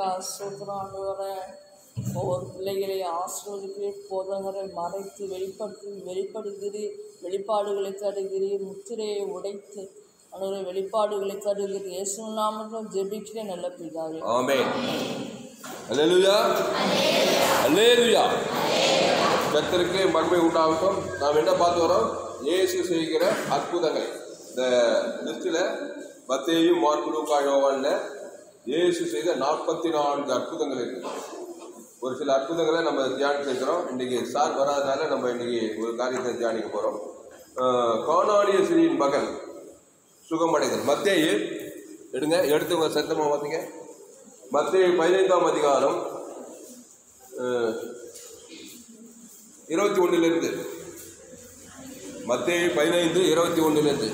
ஐயா சூத்திரம் ஆண்டவரை ஒவ்வொரு பிள்ளைகளை ஆசிர்வதிக்கிறீ போதகரை மறைத்து வெளிப்படுத்தி வெளிப்படுகிறீர் வெளிப்பாடுகளை தருகிறீர் முத்திரையை உடைத்து ஆண்டவரை வெளிப்பாடுகளை தருகிறீர் இயேசு நாமத்தில் ஜெபிக்கிறேன் நல்ல பிதாவே ஆமென் அல்லேலூயா அல்லேலூயா கர்த்தருக்கு மகிமை உண்டாகட்டும் நாம் என்ன பார்த்து வரோம் இயேசு செய்கிற அற்புதங்கள் இந்த லிஸ்டில் மத்தேயும் மார்க்கு லூக்கா யோவான்ல இயேசு செய்த நாற்பத்தி நான்கு அற்புதங்கள் இருக்கு ஒரு சில அற்புதங்களை நம்ம தியானம் செய்கிறோம் இன்னைக்கு சார் வராதனால நம்ம இன்னைக்கு ஒரு காரியத்தை தியானிக்க போகிறோம் காணானிய ஸ்ரீயின் மகன் சுகமடைதல் மத்தேயு எடுங்க எடுத்துங்க சத்தமாக பார்த்தீங்க மத்திய பதினைந்தாம் அதிகாரம் அஹ், இருபத்தி ஒன்றிலிருந்து மத்திய பதினைந்து இருபத்தி ஒன்றிலிருந்து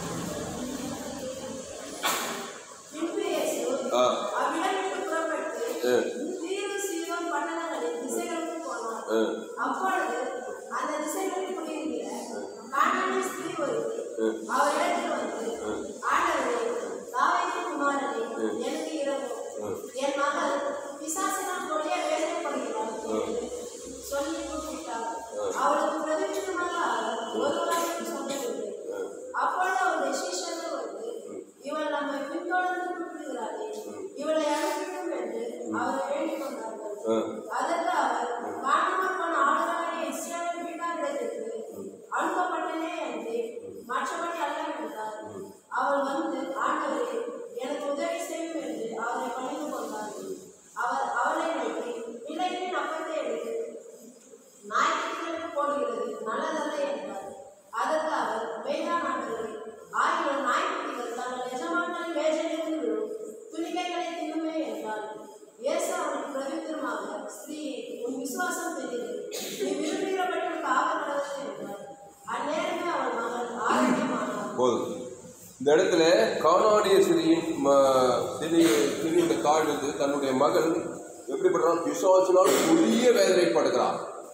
பின்பு இயேசு ஆ அவ்விடமிருந்து புறப்பட்டு அஹ், தீரு சீயோன் பட்டணங்களின் திசைகளுக்கு போனார். அஹ், அப்பொழுது அந்த திசைகளில் குடியிருக்கிற கானானிய ஸ்திரீ ஒருத்தி ம். அவரிடத்தில் வந்து, ஆண்டவரே, தாவீதின் குமாரனே, எனக்கு இரங்கும். ம். என் மகள் பிசாசினால் கொடிய வேதனைப்படுகிறாள் என்று சொல்லி கூப்பிட்டார். அவளுக்கு பிரதியுத்தரமாக அவர் ஒருவராக சொன்னதில்லை. அப்பொழுது அவருடைய சீஷர்கள் வந்து, இவள் நம்மை பின்தொடர்ந்து கூப்பிடுகிறாளே, இவளை அனுப்பிவிடும் என்று அவரை வேண்டிக் கொண்டார்கள் அஹ், அதற்கு அவர் காணாமல் போன ஆடுகளாகிய இஸ்ரவேல் வீட்டாரிடத்திற்கு அனுப்பப்பட்டனே என்று மற்றபடி அல்ல என்றார் அவள் வந்து ஆண்டவரே எனக்கு உதவி செய்யும் என்று அவரை பணிந்து கொண்டார் அவர் அவளை நோக்கி பிள்ளைகளின் அப்பத்தை எடுத்து நாய்க்குட்டிகளுக்கு போடுகிறது நல்லதல்ல என்றார் அதற்கு அவர் வேண்டாம் ஆண்டவரே ஆயிரம் நாய்க்குட்டிகள் தங்கள் எஜமான்களின் மேஜையிலிருந்து விழும் துணிக்கைகளை தின்னுமே என்றார் இயேசு அவனுக்கு பிரதித்திரமாக ஸ்திரீ உன் விசுவாசம் பெரியது நீ விரும்புகிறபடி உனக்கு ஆக கடவுள் என்றார் அந்நேரமே அவள் மகள் ஆரோக்கியமானாள் போதும் இந்த இடத்துல காணாடிய சிறியின் ம- சிறி சிறியுடைய தாய் வந்து தன்னுடைய மகள் எப்படிப்படுறான் பிசாசினால் கொடிய வேதனைப்படுகிறான்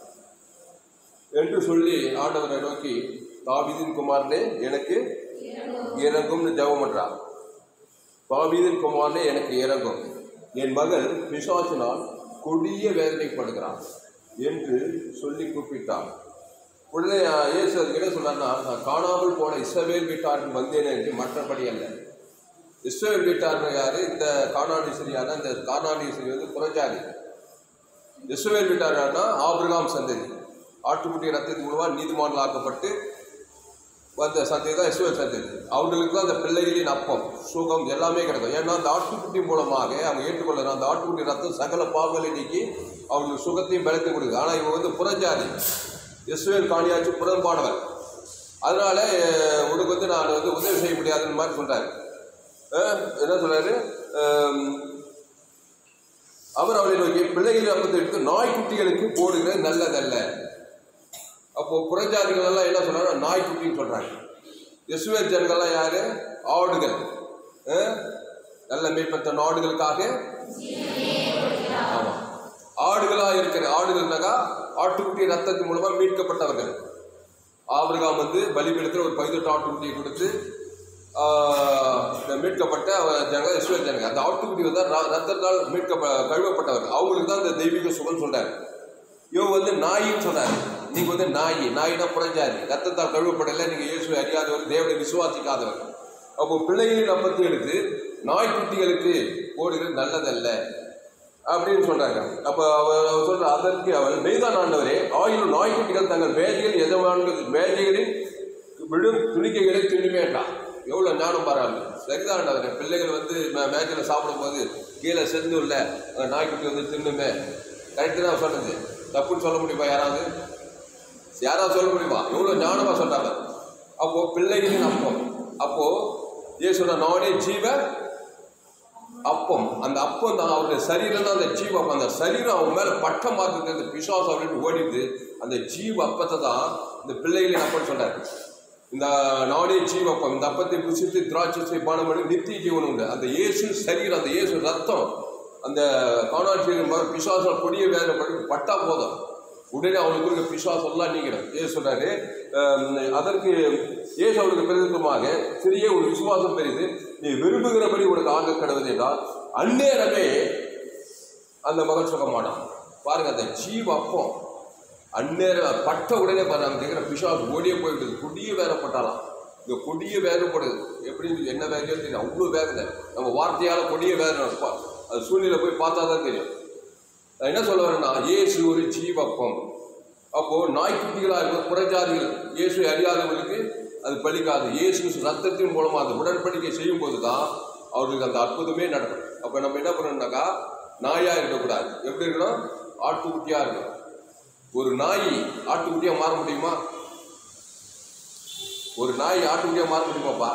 என்று சொல்லி ஆண்டவரை நோக்கி தாவீதின் குமாரனே எனக்கு இறங்கும்னு ஜெபம் பண்றான் தாவீதின் குமாரனே எனக்கு இறங்கும் என் மகள் பிசாசினால் கொடிய வேதனைப்படுகிறான் என்று சொல்லி கூப்பிட்டான் உடனே அஹ், இயேசு அதுக்கு என்ன சொன்னார்னா நான் காணாமல் போன இஸ்ரவேல் வீட்டாருக்கு வந்தேன் என்று மற்றபடி அல்ல இஸ்ரவேல் வீட்டார் யாரு இந்த காணானீஸ்வரி யாரு இந்த காணானீஸ்வரி வந்து புறஜாதி இஸ்ரவேல் வீட்டார் யாருன்னா ஆபிரகாம் சந்ததி ஆட்டுக்குட்டி ரத்தத்தின் மூலமாக நீதிமான்கள் ஆக்கப்பட்டு வந்த சந்ததி தான் இஸ்ரவேல் சந்ததி அவங்களுக்கு தான் அந்த பிள்ளைகளின் அப்பம் சுகம் எல்லாமே கிடைக்கும் ஏன்னா அந்த ஆட்டுக்குட்டி மூலமாக அவங்க ஏற்றுக்கொள்ள அந்த ஆட்டுக்குட்டி ரத்தம் சகல பாவங்களை நீக்கி அவங்களுக்கு சுகத்தையும் பலத்தையும் கொடுக்குது ஆனால் இவங்க வந்து புறஜாதி இஸ்ரவேல் காணியாச்சு புறம்பானவர் அதனால அஹ், உனக்கு வந்து நான் வந்து உதவி செய்ய முடியாதுன்னு மாதிரி சொல்றாரு அஹ், என்ன சொல்றாரு அஹ், அவர் அவளை நோக்கி பிள்ளைகளின் அப்பத்தை எடுத்து நாய்க்குட்டிகளுக்கு போடுகிறது நல்லதல்ல அப்போ புறஜாதிகள் எல்லாம் என்ன சொல்றாங்க நாய்க்குட்டின்னு சொல்றாங்க இஸ்ரவேல் ஜனங்கள்லாம் யாரு ஆடுகள் அஹ்? நல்ல மேற்பட்ட நாடுகளுக்காக ஆமா ஆடுகளா இருக்கிற ஆடுகள்னாக்கா ஆட்டுக்குட்டி ரத்தத்தின் மூலமா மீட்கப்பட்டவர்கள் ஆபிரகாம் வந்து பலிபீடத்தில் ஒரு பதினெட்டு ஆட்டுக்குட்டியை கொடுத்து ஆஹ், இந்த மீட்கப்பட்ட அவ- ஜனங்க இஸ்ரேல் ஜனங்க அந்த ஆட்டுக்குட்டி வந்து ர- ரத்தத்தால் மீட்க கழுவப்பட்டவர்கள் அவங்களுக்கு தான் இந்த தெய்வீக சுகம் சொல்றாரு இவன் வந்து நாயின்னு சொன்னாரு நீங்க வந்து நாய் நாயினா புறஞ்சாதி ரத்தத்தால் கழுவப்படல நீங்க இயேசுவை அறியாதவர் தேவனை விசுவாசிக்காதவர் அப்போ பிள்ளைகளின் அப்பத்தை எடுத்து நாய்க்குட்டிகளுக்கு போடுகிறது நல்லதல்ல அப்படின்னு சொல்றாங்க அப்ப அவர் அவர் சொல்ற அதற்கு அவள் மெய்தான் ஆண்டவரே ஆயிரம் நாய்க்குட்டிகள் தங்கள் மேஜைகள் எஜமான்கள் மேஜைகளின் விடும் துணிக்கைகளை தின்னுமேட்டான் எவ்வளவு ஞானம் பாராளு சரிதான் ஆண்டவரே பிள்ளைகள் வந்து மே- மேஜையில சாப்பிடும்போது கீழே செந்து இல்ல அஹ் நாய்க்குட்டி வந்து தின்னுமே கரெக்டு தான் சொன்னது தப்புன்னு சொல்ல முடியுமா யாராவது யாராவது சொல்ல முடியுமா எவ்வளவு ஞானமா சொல்றாங்க அப்போ பிள்ளைகளின் அப்பம் அப்போ இயேசுனா நானே ஜீவ அப்பம் அந்த அப்பம் தான் அவருடைய சரீரம் தான் அந்த ஜீவ அப்பம் அந்த சரீரம் அவங்க மேல பட்டம் பார்த்துட்டு அந்த பிசாசு அப்படின்னு ஓடிட்டு அந்த ஜீவ அப்பத்தை தான் இந்த பிள்ளைகளின் அப்பம் சொல்றாரு இந்த நாடே ஜீவப்பம் இந்த அப்பத்தை புசித்து திராட்சை பானம் பண்ணி நித்திய ஜீவன் உண்டு அந்த இயேசு சரீரம் அந்த இயேசு ரத்தம் அந்த காணாட்சி பிசாச கொடிய வேதனை பண்ணி பட்டா போதும் உடனே அவனுக்கு இருக்க பிசாசம் எல்லாம் நீங்கிடும் ஏசு சொல்றாரு அஹ், அதற்கு ஏசு அவனுக்கு பிரதித்துவமாக சிறிய ஒரு விசுவாசம் பெரிது நீ விரும்புகிறபடி உனக்கு ஆக கடவுது என்றால் அந்நேரமே அந்த மகள் சுகமானான் பாருங்க அந்த ஜீவ அப்பம் அந்நேரம் பட்ட உடனே பாருங்க அங்க கேட்குற பிசாசு ஓடியே போயிடுது கொடிய வேதப்பட்டாலாம் இந்த கொடிய வேதப்படுது எப்படின்னு என்ன வேலையோ தெரியும் அவ்வளோ வேதனை நம்ம வார்த்தையால் கொடிய வேதனை பா- அது சூழ்நிலை போய் பார்த்தா தான் தெரியும் நான் என்ன சொல்ல வரேன்னா இயேசு ஒரு ஜீவப்பம் அப்போ நாய்க்குட்டிகளாக இருக்க புறஜாதிகள் இயேசு அறியாதவர்களுக்கு அது பலிக்காது இயேசு ரத்தத்தின் மூலமாக அந்த உடன்படிக்கை செய்யும் போது தான் அவர்களுக்கு அந்த அற்புதமே நடக்கும் அப்போ நம்ம என்ன பண்ணணும்னாக்கா நாயாக இருக்கக்கூடாது எப்படி இருக்கணும் ஆட்டுக்குட்டியாக இருக்கணும் ஒரு நாய் ஆட்டுக்குட்டியாக மாற முடியுமா ஒரு நாய் ஆட்டுக்குட்டியாக மாற முடியுமாப்பா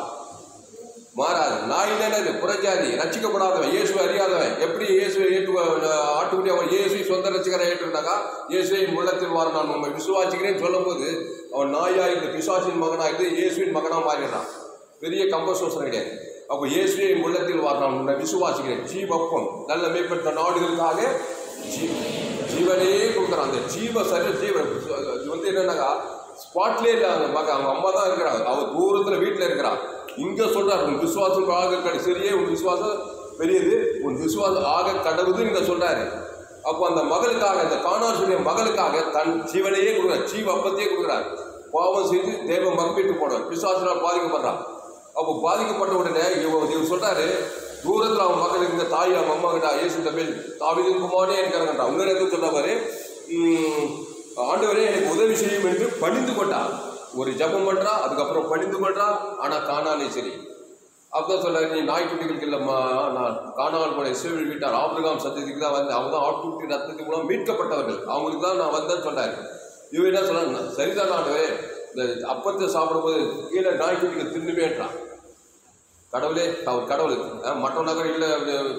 மாறாது நாய் என்னது புறஜாதி ரட்சிக்கப்படாதவன் இயேசு அறியாதவன் எப்படி இயேசு ஏற்று ஆட்டுக்குட்டி அவன் இயேசு சொந்த ரசிகரை ஏற்றுனாக்கா இயேசுவின் உள்ளத்தில் வார நான் உண்மை விசுவாசிக்கிறேன்னு சொல்லும்போது அவன் நாயா இந்த பிசாசின் மகனா இருந்து இயேசுவின் மகனா மாறிடுறான் பெரிய கம்பசோசனம் கிடையாது அப்போ இயேசுவின் உள்ளத்தில் வார நான் உன்னை விசுவாசிக்கிறேன் ஜீவப்பம் நல்ல மேம்பட்ட நாடுகளுக்காக ஜீ- ஜீவனையே கொடுக்குறான் அந்த ஜீவ சரி ஜீவன் இது வந்து என்னன்னாக்கா ஸ்பாட்லேயே இல்லை அந்த மகன் அவங்க அம்மா தான் இருக்கிறாங்க அவர் தூரத்தில் வீட்டில் இருக்கிறான் இங்கே சொல்றார் உன் விசுவாசம் ஆக கட சரியே உன் விசுவாசம் பெரியது உன் விசுவாசம் ஆக கடவுதுன்னு இங்கே சொல்றாரு அப்போ அந்த மகளுக்காக அந்த காணாசுடைய மகளுக்காக தன் ஜீவனையே கொடுக்குறார் ஜீவ அப்பத்தையே கொடுக்குறார் பாவம் செய்து தேவ மகப்பிட்டு போடுவார் பிசுவாசனால் பாதிக்கப்படுறான் அப்போ பாதிக்கப்பட்ட உடனே இவன் இவர் சொல்றாரு தூரத்தில் அவன் மகள் இருந்த தாய் அவன் அம்மா கிட்ட இயேசு தம்பில் தாவிதின் குமாரனே இருக்கிறாங்கன்றா இன்னொரு இடத்துல சொல்ற பாரு உம், ஆண்டவரே எனக்கு உதவி செய்யும் என்று பணிந்து கொண்டா ஒரு ஜெபம் பண்றா அதுக்கப்புறம் பணிந்து கொள்றா ஆனா காணாலே சரி அப்பதான் சொல்றாரு நீ நாய்க்குட்டிகளுக்கு இல்லம்மா நான் காணாமல் போன இஸ்ரேல் வீட்டார் ஆபிரகாம் சத்தியத்துக்கு தான் வந்து அவங்க தான் ஆட்டுக்குட்டி ரத்தத்தின் மூலம் மீட்கப்பட்டவர்கள் அவங்களுக்கு தான் நான் வந்தேன்னு சொல்றாரு இவன் என்ன சொல்றாங்க சரிதான் ஆண்டவரே இந்த அப்பத்தை சாப்பிடும்போது கீழே நாய்க்குட்டிகள் தின்னுமேன்றான் கடவுளே அவர் கடவுள் அஹ் மற்ற நகர் இல்லை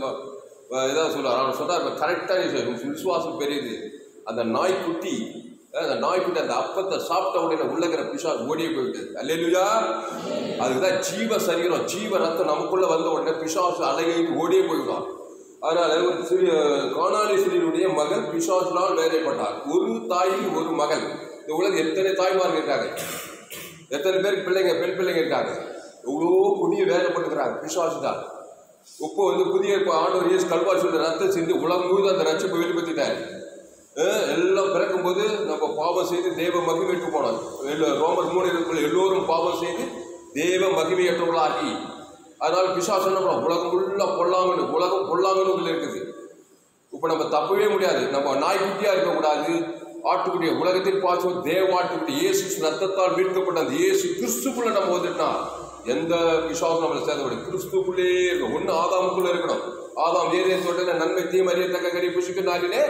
ஏதாவது சொல்லுவார் அவர் சொன்னார் கரெக்டாக விசுவாசம் பெரியது அந்த நாய்க்குட்டி அஹ் அந்த நாய்க்குட்டி அந்த அப்பத்தை சாப்பிட்ட உடனே உள்ளகிற பிசாஸ் ஓடியே போயிட்டு அல்லேலுயா அதுக்குதான் ஜீவ சரீரம் ஜீவ ரத்தம் நமக்குள்ள வந்த உடனே பிசாசு அழகைக்கு ஓடியே போயிடும் அதனால ஒரு சிறிய காணாலி சிறியனுடைய மகள் பிசாசினால் வேலைப்பட்டார் ஒரு தாய்க்கு ஒரு மகள் இந்த உலகம் எத்தனை தாய்மார்கள் இருக்காங்க எத்தனை பேருக்கு பிள்ளைங்க பெண் பிள்ளைங்க இருக்காங்க எவ்வளோ கொடிய வேலைப்பட்டுக்கிறாங்க பிசாசுதான் இப்போ வந்து புதிய இப்போ ஆண்டவர் இயேசு கல்வாரி சொல்ற ரத்தம் சிந்தி உலகம் முழுவதும் அந்த ரட்சிப்பை வெளிப்படுத்திட்டார் அஹ் எல்லாம் பிறக்கும்போது நம்ம பாவம் செய்து தெய்வ மகிமைக்கு போனோம் எல்லா- ரோமர் மூணு இருக்குள்ள எல்லோரும் பாவம் செய்து தெய்வ மகிமையற்றவர்களாகி அதனால பிசாசு என்ன பண்ணும் உலகம் ஃபுல்லாக பொல்லாங்கன்னு உலகம் பொல்லாங்கன்னு உள்ள இருக்குது இப்போ நம்ம தப்பவே முடியாது நம்ம நாய்க்குட்டியா இருக்கக்கூடாது ஆட்டுக்குட்டிய உலகத்தில் பாசம் தேவாட்டுக்குட்டி இயேசு ரத்தத்தால் மீட்கப்பட்ட அந்த இயேசு கிறிஸ்துக்குள்ள நம்ம வந்துட்டா எந்த விசுவாசம் நம்மளை சேர்ந்தபடி கிறிஸ்துக்குள்ளே இருக்கணும் ஒன்று ஆதாமுக்குள்ள இருக்கணும் ஆதாம் ஏரிய தோட்டத்தில் நன்மை தீம் அறியத்தக்க கறி புசிக்க நாளிலே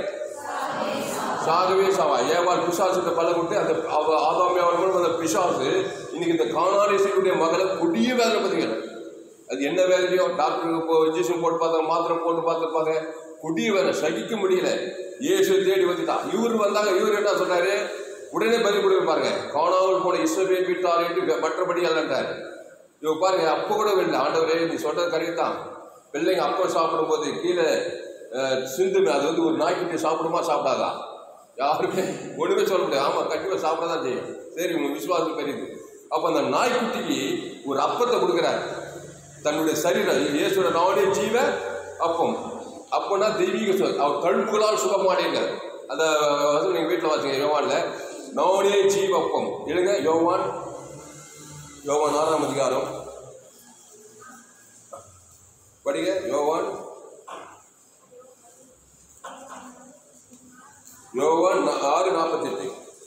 சாகவே சாவா ஏவாள் பிசாசுக்கு பல கொடுத்து அந்த அவ ஆதாமியாவன் மூலம் அந்த பிசாசு இன்னைக்கு இந்த காணாலேசனுடைய மகளை கொடிய வேதனை பார்த்தீங்க அது என்ன வேலையோ டாக்டருக்கு இப்போ இன்ஜெக்ஷன் போட்டு பார்த்தாங்க மாத்திரை போட்டு பார்த்துருப்பாங்க கொடிய வேலை சகிக்க முடியல இயேசு தேடி வந்துட்டான் இவர் வந்தாங்க இவர் என்ன சொன்னாரு உடனே பலி கொடுக்க பாருங்க காணாமல் போன இஸ்ரவேல் வீட்டார் என்று மற்றபடி அல்லன்றாரு இவ பாருங்க அப்போ கூட இல்லை ஆண்டவரே நீ சொல்றது கரெக்ட் தான் பிள்ளைங்க அப்போ சாப்பிடும்போது கீழே அஹ், சிந்துமே அது வந்து ஒரு நாய்க்குட்டி சாப்பிடுமா சாப்பிடாதா யாருமே ஒண்ணுமே சொல்ல முடியாது ஆமா கண்டிப்பா சாப்பிட தான் செய்யும் சரி உங்க விசுவாசம் பெரியது அப்ப அந்த நாய்க்குட்டிக்கு ஒரு அப்பத்தை கொடுக்குறாரு தன்னுடைய சரீரம் இயேசுட நானே ஜீவ அப்பம் அப்போனா தெய்வீக சொல் அவர் கழுப்புகளால் சுகமானீங்க அந்த வந்து நீங்க வீட்டில் வாசிங்க யோவான்ல நானே ஜீவ அப்பம் எழுங்க யோவான் யோவான் ஆறாம் அதிகாரம் படிங்க யோவான் யோவான் நா- ஆறு நாற்பத்தெட்டு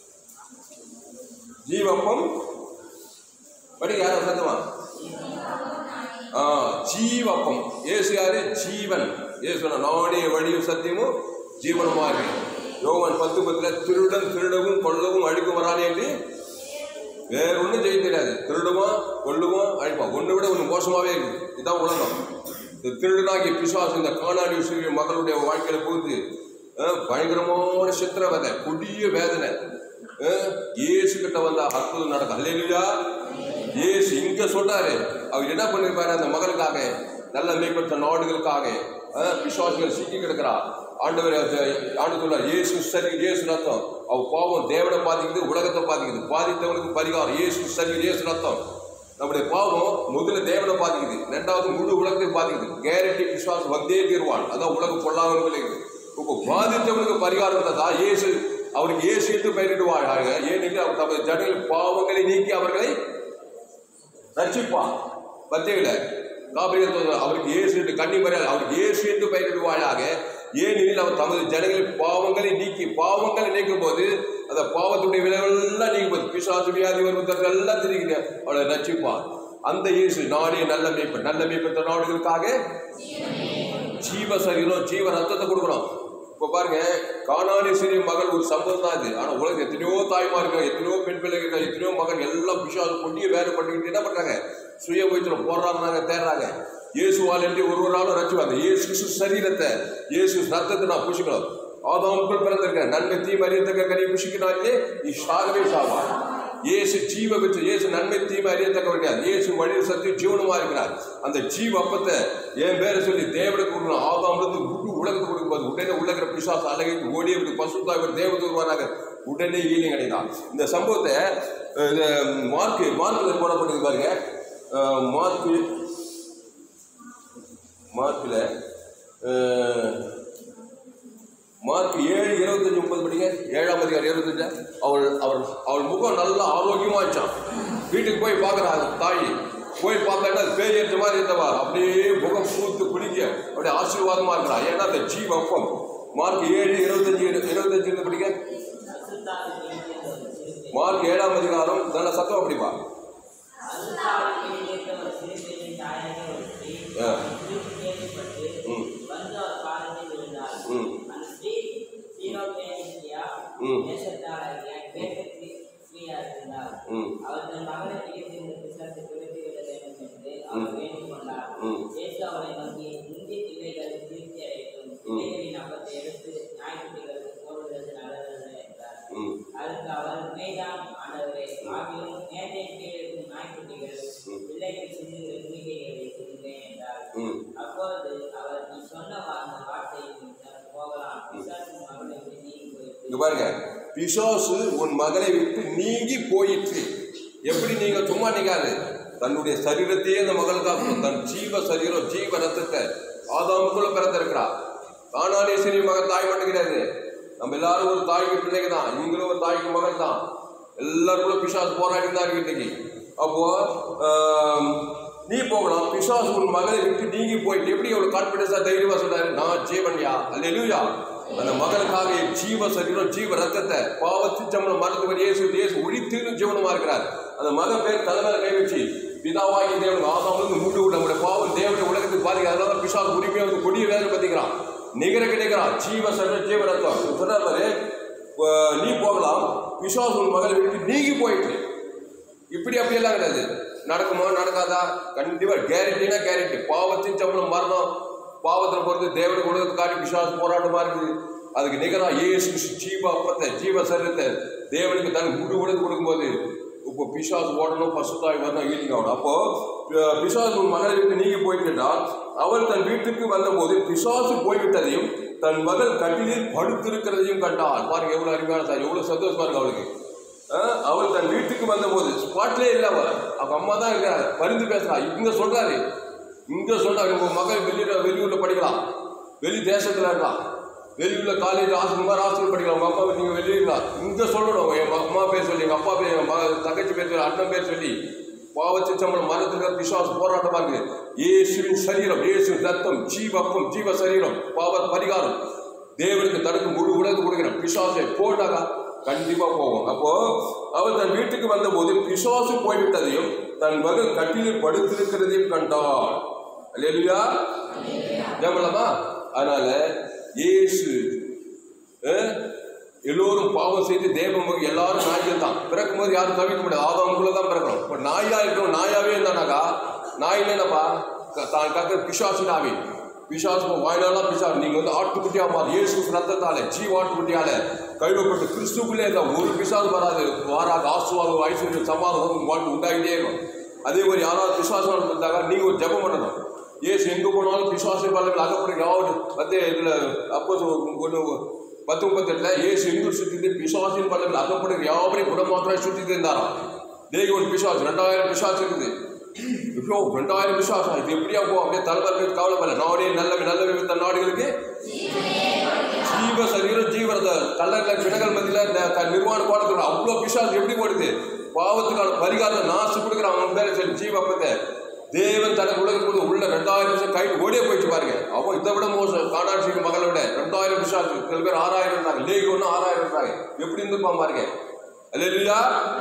ஜீவப்பம் படிங்க யாரும் சத்தமா ஆ ஜீவப்பம் ஏசு யாரு ஜீவன் ஏசு நானே வழியும் சத்தியமும் ஜீவனுமா இருக்கு யோவான் பத்து பத்துல திருடன் திருடவும் கொள்ளவும் அழிக்க வரானே என்று வேற ஒன்றும் செய்ய தெரியாது திருடுவான் கொள்ளுவான் அழிப்பான் ஒன்று விட ஒன்று மோசமாவே இருக்குது இதுதான் உலகம் இந்த திருடனாகிய பிசுவாசம் இந்த காணாடி சிறிய மகளுடைய வாழ்க்கையில போகுது அஹ், பயங்கரமான சித்திரவதை கொடிய வேதனை அஹ், இயேசு கிட்ட வந்தா அற்புதம் நடக்கும் அல்லையா இயேசு இங்க சொல்றாரு அவர் என்ன பண்ணிருப்பாரு அந்த மகளுக்காக நல்ல மேம்பட்ட நாடுகளுக்காக அஹ், பிசாசுகள் சிக்கி கிடக்கிறா ஆண்டவர் அது- ஆண்டு சொல்றார் இயேசு சரி இயேசு ரத்தம் அவ பாவம் தேவனை பாதிக்குது உலகத்தை பாதிக்குது பாதித்தவனுக்கு பரிகாரம் இயேசு சரி இயேசு ரத்தம் நம்முடைய பாவம் முதல்ல தேவனை பாதிக்குது ரெண்டாவது முழு உலகத்தை பாதிக்குது கேரண்டி விசுவாசம் வந்தே தீர்வான் அதான் உலகம் பொல்லாமல் விளையுது இப்போ பாதித்தவனுக்கு பரிகாரம் தந்தா இயேசு அவருக்கு இயேசு என்று பெயரிடுவார்கள் ஏனென்று அவர் தமது ஜனங்கள் பாவங்களை நீக்கி அவர்களை ரட்சிப்பான் பத்தியில காபிரியர் அவருக்கு இயேசு என்று கண்ணி மறையால் அவருக்கு இயேசு என்று பெயரிடுவாயாக ஏனெனில் அவர் தமது ஜனங்களின் பாவங்களை நீக்கி பாவங்களை நீக்கும் போது அந்த பாவத்துடைய விளைவெல்லாம் நீக்கும் போது பிசாசு வியாதி வருவதற்கு எல்லாம் தெரியுங்க அவளை ரட்சிப்பான் அந்த இயேசு நாடே நல்ல மேய்ப்பன் நல்ல மேய்ப்பன் நாடுகளுக்காக ஜீவ சரீரம் ஜீவ ரத்தத்தை கொடுக்கணும் இப்போ பாருங்க காணானேஸ்வரி மகள் ஒரு சம்பவம் தான் இது ஆனா உலகம் எத்தனையோ தாய்மார்கள் எத்தனையோ பெண் பிள்ளைகள் எத்தனையோ மகன் எல்லாம் பிசாசு கொண்டிய வேலை பண்ணிக்கிட்டு என்ன பண்றாங்க சுய வயிற்றுல போராடுறாங்க தேடுறாங்க இயேசுவால் என்று ஒருவராலும் ரச்சுவாங்க இயேசு கிறிஸ்து சரீரத்தை இயேசு ரத்தத்தை நான் பூசிக்கணும் ஆதாமுக்குள் பிறந்திருக்க நன்மை தீ அறியத்தக்க கனி புஷிக்கினாலே நீ சாகவே சாவார் இயேசு ஜீவ பெற்று இயேசு நன்மை தீமை அறியத்தக்க கிடையாது இயேசு வழியில் சத்திய ஜீவனமா இருக்கிறார் அந்த ஜீவ அப்பத்தை என் பேரை சொல்லி தேவனுக்கு கொடுக்கணும் ஆதாமிலிருந்து முழு உலகத்துக்கு கொடுக்கும்போது உடனே உள்ளகிற பிசாசு அழகை ஓடி அப்படி பசுத்தா இவர் தேவதூர் வராங்க உடனே ஈலிங் அடைதான் இந்த சம்பவத்தை அஹ், இது மார்க்கு மார்க்கில் போடப்பட்டது பாருங்க அஹ், மார்க்கு மார்க்கில் மார்க் ஏழு இருபத்தஞ்சு முப்பது படிங்க ஏழாம் அதிகாரம் இருபத்தஞ்சு அவள் அவள் அவள் முகம் நல்லா ஆரோக்கியமா இருந்துச்சான் வீட்டுக்கு போய் பார்க்குறா தாய் போய் பார்த்தாங்கன்னா அது பேய் எடுத்த மாதிரி இருந்தவா அப்படியே முகம் பூத்து குளிக்க அப்படியே ஆசீர்வாதமா இருக்கிறா ஏன்னா அந்த ஜீவப்பம் மார்க் ஏழு இருபத்தஞ்சு இருபத்தஞ்சு இருந்து படிங்க மார்க் ஏழாம் அதிகாரம் நல்ல சத்தம் படிப்பா ஆ. ம் ம் ம் ம் அவர் தன் மகளை பிடித்திருந்த பிசாசை துரத்தி விட வேண்டும் என்று அவர் வேண்டிக் கொண்டார் ம். இயேசு அவரை நோக்கி இந்தி பிள்ளைகள் திருப்தி அடையட்டும் பிள்ளைகளின் அப்பத்தை எடுத்து நாய்க்குட்டிகளுக்கு போடுவது நல்லதல்ல என்றார் ம் அதற்கு அவர் உண்மைதான் ஆண்டவரே ஆகிலும் மேஜை கீழே இருக்கும் நாய்க்குட்டிகள் பிள்ளைகள் சிந்துகிற துணிக்கைகளை தின்றேன் என்றார் ம் அப்பொழுது அவர் நீ சொன்ன அந்த வார்த்தையை நிமித்தம் போகலாம் பிசாசின் மகளை விட்டு நீங்கி போயிட்டு இங்க பாருங்க பிசாசு உன் மகளை விட்டு நீங்கி போயிற்று எப்படி நீங்க சும்மா நிக்காது தன்னுடைய சரீரத்தையே அந்த மகளுக்காக கொடுக்கும். தன் ஜீவ சரீரம் ஜீவ ரத்தத்தை ஆதாமுக்குள்ள பிறந்திருக்கிறா காணானேஸ்வரி மகன் தாய் மட்டும் கிடையாது நம்ம எல்லாரும் ஒரு தாய்க்கு பிள்ளைங்க தான் நீங்களும் ஒரு தாய்க்கு மகன் தான் எல்லாருக்குள்ள பிசாசு போராடி தான் இருக்கு இன்னைக்கு அப்போ ஆம், நீ போகலாம் பிசாசு உன் மகளை விட்டு நீங்கி போயிட்டு எப்படி அவ்வளவு கான்பிடன்ஸா தைரியமா சொல்றாரு நான் ஜீவன்யா அல்லேலூயா அந்த மகளுக்காக என் ஜீவ சரீரம் ஜீவ ரத்தத்தை பாவத்தின் சம்பளம் மரணத்துக்கு இயேசு இயேசு ஒழித்து ஜீவனமா இருக்கிறார் அந்த மகன் பேர் தலைமையில கை வச்சு பிதாவாகி தேவன் ஆதாமிலிருந்து மூண்டு விட நம்முடைய பாவம் தேவனுடைய உலகத்துக்கு பாதிக்க அதனால தான் பிசாசு உரிமையாக வந்து கொடிய வேதனை பத்திக்கிறான் நிகர கிடைக்கிறான் ஜீவ சரீரம் ஜீவ ரத்தம் சொன்னார் பாரு, அஹ் நீ போகலாம் பிசாசு உன் மகளை விட்டு நீங்கி போயிட்டு இப்படி அப்படியெல்லாம் கிடையாது நடக்குமா நடக்காதா கண்டிப்பா கேரண்டினா கேரண்டி பாவத்தின் சம்பளம் மரணம் பாவத்துல பொறுத்து தேவனுக்கு உலகத்தை காட்டி பிசாசு போராட்டமா இருக்குது அதுக்கு நிகரா இயேசு கிறிஸ்து ஜீவ அப்பத்தை ஜீவ சரீரத்தை தேவனுக்கு தன் முழு உலகம் கொடுக்கும்போது இப்போ பிசாசு ஓடணும் பசுத்தாய் வரணும் ஈலிங் ஆகணும் அப்போ பி- பிசாசு உன் மகளை விட்டு நீங்கி போய்விட்டால் அவள் தன் வீட்டுக்கு வந்தபோது பிசாசு போய்விட்டதையும் தன் மகள் கட்டிலில் படுத்திருக்கிறதையும் கண்டாள் பாருங்க எவ்வளவு அருமையான தாய் எவ்வளவு சந்தோஷமா இருக்கு அவளுக்கு ஆஹ் அவள் தன் வீட்டுக்கு வந்தபோது ஸ்பாட்லே இல்ல அவ அவங்க அம்மா தான் இருக்கிறாங்க பரிந்து பேசுறா இங்க சொல்றாரு இங்க சொல்றாரு உங்க மகன் வெளியூர் வெளியூர்ல படிக்கலாம் வெளி தேசத்துல இருக்கலாம் வெளியூர்ல காலேஜ் ஹாஸ்டல் ஹாஸ்டல் படிக்கலாம் உங்க அப்பா நீங்க வெளியூர்ல இங்க சொல்லணும் என் அம்மா பேர் சொல்லி எங்க அப்பா பேர் என் மக தங்கச்சி பேர் சொல்லி அண்ணன் பேர் சொல்லி பாவத்தின் சம்பளம் மரத்துக்கு விசுவாச போராட்டமா இருக்கு இயேசுவின் சரீரம் இயேசுவின் ரத்தம் ஜீவப்பம் ஜீவ சரீரம் பாவ பரிகாரம் தேவனுக்கு தனக்கு முழு உலகத்து கொடுக்கிறேன் பிசாசை போட்டாக்கா கண்டிப்பா போவோம் அப்போ அவள் தன் வீட்டுக்கு வந்தபோது பிசாசு போய்விட்டதையும் தன் மகள் கட்டிலில் படுத்திருக்கிறதையும் கண்டாள் அல்லேலூயா ஜெபலாமா அதனால இயேசு அஹ், எல்லோரும் பாவம் செய்து தேவன் எல்லாரும் நாய்கள் தான் பிறக்கும் போது யாரும் தவிக்க முடியாது ஆதாமுக்குள்ள தான் பிறக்கிறோம் இப்போ நாயா இருக்கணும் நாயாவே இருந்தானாக்கா நாய் என்னப்பா க- தான் கக்க பிசாசு நாவி பிசாசு வாயிலாலாம் பிசாசு நீங்க வந்து ஆட்டுக்குட்டியா மாறி இயேசு ரத்தத்தால ஜீவ ஆட்டுக்குட்டியால கைவிடப்பட்டு கிறிஸ்துக்குள்ளே இருந்தா ஒரு பிசாசு வராது வாராக ஆசுவாதம் ஐஸ்வர்யம் சமாதானம் உங்க வாழ்க்கை உண்டாகிட்டே இருக்கும் அதே மாதிரி யாராவது பிசாசம் இருந்தாங்க நீங்க ஒரு ஜெபம் பண்ணணும் ஏசு எங்க போனாலும் பிசாசு பல்லவில் அகப்படுங்க மத்திய இதுல அப்போ ஒன்று பத்து முப்பத்தெட்டுல ஏசு எங்கு சுத்தி பிசாசின் பல்லவில் அகப்படுகிற யாவரையும் குணமாத்திரை சுத்தி இருந்தாராம் தேவன் பிசாசு ரெண்டாயிரம் பிசாசு இருக்குது இப்போ ரெண்டாயிரம் பிசாசா இது எப்படியா போ அப்படியே தலைவர் கவலைப்படல நாடே நல்லவை நல்லவை வித்த நாடுகளுக்கு ஜீவ சரீரம் ஜீவரத கல்லற பிணங்கள் மத்தியில இந்த க- நிர்வாண கோலத்துல அவ்வளோ பிசாசு எப்படி போடுது பாவத்துக்கான பரிகாரம் நாசு கொடுக்குற அவன் பேரை சொல்லி ஜீவப்பத்தை தேவன் தனக்கு உலகத்துக்கு உள்ள ரெண்டாயிரம் வருஷம் கை ஓடியே போயிட்டு பாருங்க அவன் இதை விட மோசம் காணாட்சி மகளை விட ரெண்டாயிரம் பிசாசு சில பேர் ஆறாயிரம் இருந்தாங்க லேக் ஒன்று ஆறாயிரம் இருந்தாங்க எப்படி இருந்துப்பான் பாருங்க அல்லா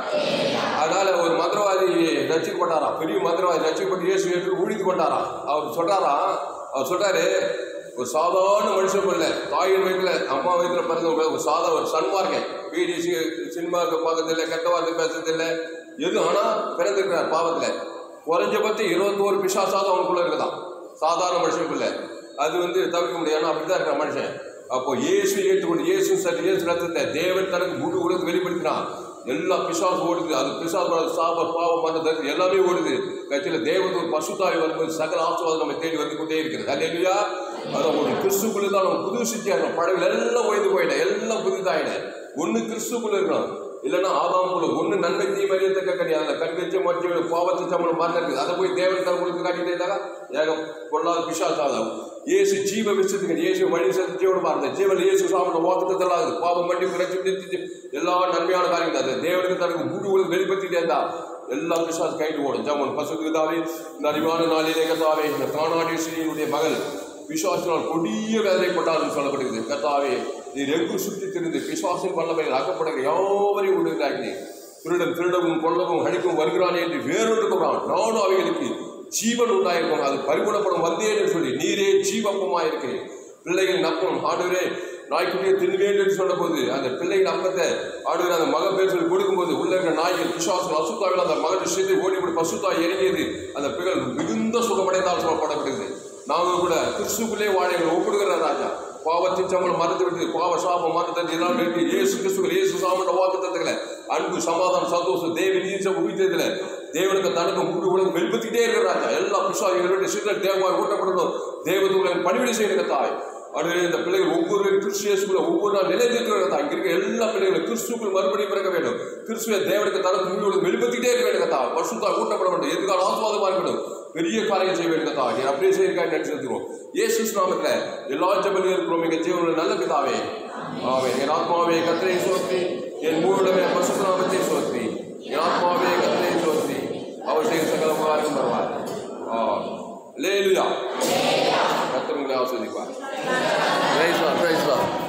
அதனால ஒரு மந்திரவாதி ரசிக்கப்பட்டாராம் பெரிய மந்திரவாதி ரசிக்கப்பட்டு இயேசு ஏற்று ஊழித்து கொண்டாராம் அவர் சொல்றாராம் அவர் சொல்றாரு ஒரு சாதாரண மனுஷன் இல்ல தாயின் வயிற்றுல அம்மா வயிற்றுல பிறந்தவங்க ஒரு சாதா ஒரு சன்மார்க்கன் வீடி சினிமாவுக்கு பார்க்கறதில்ல கெட்ட வார்த்தை பேசுறதில்ல எது ஆனா பிறந்திருக்கிறார் பாவத்துல குறைஞ்சபட்சம் இருபத்தோரு பிசாசாவது அவனுக்குள்ள இருக்குதான் சாதாரண மனுஷனுக்குள்ள அது வந்து தவிர்க்க முடியாது ஏன்னா அப்படிதான் இருக்கிற மனுஷன் அப்போ இயேசு ஏற்றுக்கொண்டு இயேசு சரி இயேசு ரத்தத்தை தேவன் தனக்கு முழு உலகத்தை வெளிப்படுத்தினான் எல்லா பிசாசு ஓடுது அது பிசாசு சாப பாவம் மரணம் எல்லாமே ஓடுது கட்சியில் தேவன் ஒரு பசுத்தாய் வரும்போது சகல ஆசுவாதம் நம்ம தேடி வந்து கொண்டே இருக்கிறது அல்லா அதான் ஒரு கிறிஸ்துக்குள்ள தான் நம்ம புது சித்தியாகிறோம் படகுல எல்லாம் ஓய்ந்து போயிட்டேன் எல்லாம் புதிதாயிட்டேன் ஒன்று கிறிஸ்துக்குள்ள இருக்கணும் இல்லைன்னா ஆதாமுக்குள்ள ஒன்று நன்மை தீ மரியத்தக்க கனி அதில் கண் வச்ச மற்ற பாவத்து சம்பளம் மாதிரி இருக்குது அதை போய் தேவன் தன் கொடுத்து காட்டிட்டே இருந்தாங்க ஏக பொல்லாத பிசாசாதம் இயேசு ஜீவ விசத்துக்கு இயேசு வழி சத்து ஜீவன பாருங்க ஜீவன் இயேசு சாப்பிட வாக்குத்தெல்லாம் பாவம் பண்ணி குறைச்சி நிறுத்தி எல்லா நன்மையான காரியங்கள் அது தேவனுக்கு தனக்கு முழு உலகம் வெளிப்படுத்திட்டே இருந்தா எல்லா பிசாசு கைட்டு ஓடும் ஜாமன் பசுக்கு தாவே இந்த அறிவான நாளிலே கத்தாவே இந்த காணாடி ஸ்ரீனுடைய மகள் பிசாசினால் கொடிய வேதனைப்பட்டாலும் சொல்லப்படுகிறது கத்தாவே நீர் எங்கு சுற்றி திரிந்து பிசாசின் வல்லமையில் அகப்படுகிற யாவரையும் உண்டாக்கி திருடன் திருடவும் கொள்ளவும் அடிக்கவும் வருகிறானே என்று வேறொன்று கூறான் நானும் அவைகளுக்கு ஜீவன் உண்டாயிருக்கும் அது பரிகுணப்படும் வந்தேன் என்று சொல்லி நீரே ஜீவப்பமாக இருக்கிறேன் பிள்ளைகளின் அப்பம் ஆண்டவரே நாய்க்குட்டியை தின்னுவேன் என்று சொன்னபோது அந்த பிள்ளையின் அப்பத்தை ஆண்டவர் அந்த மகன் பேர் சொல்லி கொடுக்கும்போது உள்ள இருக்கிற நாய்கள் பிசாசம் அசுத்தாவில் அந்த மகன் விஷயத்தை ஓடிவிட்டு பசுத்தாய் இறங்கியது அந்த பிள்ளைகள் மிகுந்த சுகமடைந்தால் சொல்லப்படப்படுகிறது நாங்கள் கூட கிறிஸ்துக்குள்ளே வாழ எங்களை ஒப்பிடுகிற ராஜா பாவத்தின் சம்பளம் மறந்து விட்டு பாவ சாபம் மறந்து இதெல்லாம் வேண்டி இயேசு கிறிஸ்துவ இயேசு சாமண்ட வாக்கு தத்துக்களை அன்பு சமாதானம் சந்தோஷம் தேவ நீச்ச உயிர்த்ததுல தேவனுக்கு தனக்கு முழு உலகம் வெளிப்படுத்திக்கிட்டே இருக்கிற ராஜா எல்லா பிசாவிகளுடைய சிறுகள் தேவமாய் ஊட்டப்படணும் தேவதூர்களை பணிவிடை செய்கிற தாய் அடுத்து இந்த பிள்ளைகள் ஒவ்வொரு கிறிஸ்டியஸ்குள்ள ஒவ்வொரு நாள் நிலைநிறுத்துகிற தாய் இங்க இருக்க எல்லா பிள்ளைகளும் கிறிஸ்துக்குள் மறுபடியும் பிறக்க வேண்டும் கிறிஸ்துவ தேவனுக்கு தனக்கு முழு உலகம் வெளிப்படுத்திக்கிட்டே இருக்க வேண்டும் கத்தா பசுத்தா ஊட்டப்பட வேண்டும் எதுக்கான ஆசுவாதமா இருக்கணும் பெரிய காரியம் செய்ய வேண்டும் கத்தா நீ அப்படியே செய்யிருக்காங்க நினைச்சிருக்கிறோம் இயேசு நாமத்துல எல்லா ஜபலையும் இருக்கிறோம் எங்க ஜீவனில் நல்ல பிதாவே ஆவே என் ஆத்மாவே கத்திரை சோத்ரி என் மூலமே பசுத்த நாமத்தை சோத்ரி என் ஆத்மாவே கத்திரை சோத்ரி அவர் செய்த சகல உபகாரம் வருவார் ஆ லேலுயா கத்தர் உங்களை ஆஸ்வதிப்பார் பிரைஸ் பிரைஸ்